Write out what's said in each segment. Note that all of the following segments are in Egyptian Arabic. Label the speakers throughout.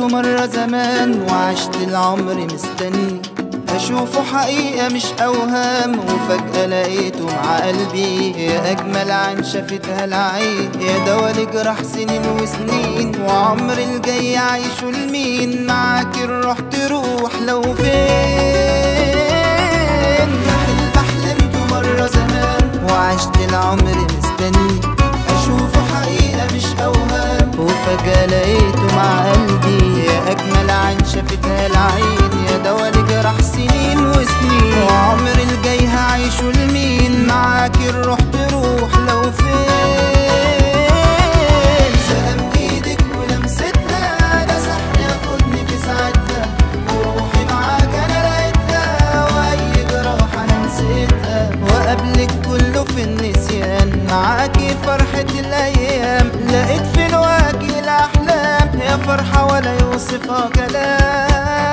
Speaker 1: مرة زمان وعشت العمر مستني أشوفه حقيقة مش أوهام وفجأة لقيته مع قلبي يا أجمل عن شافتها العين يا دوا لجرح سنين وسنين وعمر الجاي عايشه لمين معاك الروح تروح لو فين حلم حلمته مرة زمان وعشت العمر مستني أشوفه حقيقة مش أوهام وفجأة لقيته مع قلبي يا أجمل عن شافتها العين يا دوا لجرح سنين وسنين وعمر الجاي هعيشه لمين معاك الروح تروح لو فين سلام ايدك ولمستها ده سحر ياخدني في ساعتها وروحي معاك انا لقيتها واي جراح انا نسيتها وقبلك كله في النسيان معاكي فرحة الايام لقيت في الواجي الاحلام يا فرحة ولا يوصفها كلام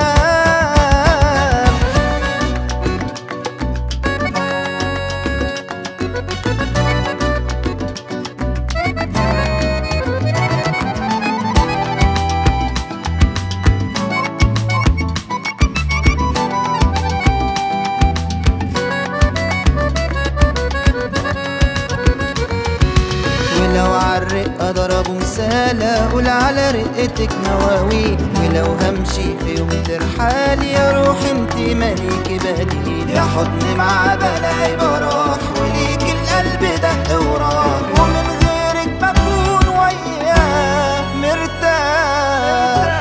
Speaker 1: ولو عالرقة ضربوا مسالة قول على رقتك مواويل ولو همشي في يوم ترحالي يا روح انت مالك بديل يا حضن مع بلاي بروح وليك القلب دق وراح ومن غيرك بكون وياه مرتاح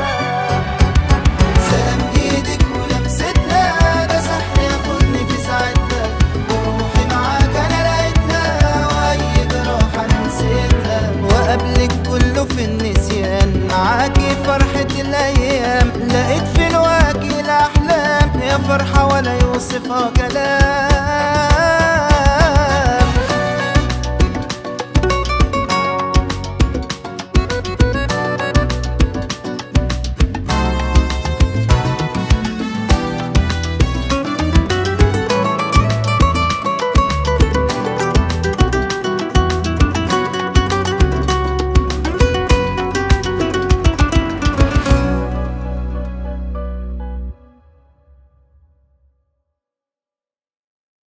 Speaker 1: سلام ايدك ولمستها ده سحر ياخدني في ساعتها وروحي معاك انا لقيتها واي جراح انا نسيتها وقبلك كله في النسيان معاكي فرحة الايام لقيت في الواجي الاحلام يا فرحة ولا يوصفها كلام